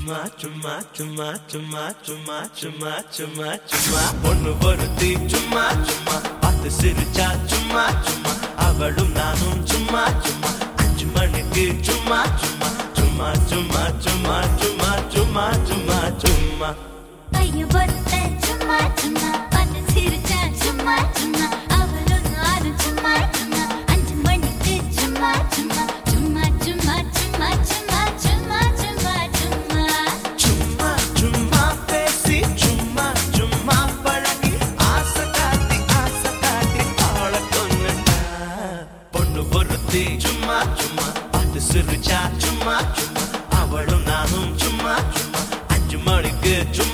சும்மா சும்மா சும்மா சும்மா சும்மா சும்மா சும்மா சும்மா பொண்ணு பொருத்தி சும்மா சும்மா பார்த்து சிரிச்சா சும்மா சும்மா அவளும் நானும் சும்மா சும்மா அஞ்சு மணிக்கு சும்மா சும்மா சும்மா சும்மா சும்மா சும்மா சும்மா சும்மா சும்மா பையன் பொறுத்த சும்மா சும்மா பார்த்து சிரிச்சா சும்மா சும்மா அவளும் நானும் சும்மா சும்மா அஞ்சு மணிக்கு சும்மா சும்மா சும்மா சும்மா சும்மா சும்மா சும்மா சும்மா சும்மா சும்மா சும்மா பேசி சும்மா சும்மா பழகி ஆசை காட்டி ஆசை காட்டி ஆள கொண்டுட்டா பொண்ணு பொருத்தி சும்மா சும்மா பார்த்து சிரிச்சா சும்மா சும்மா அவளும் நானும் சும்மா சும்மா அஞ்சு மணிக்கு சும்மா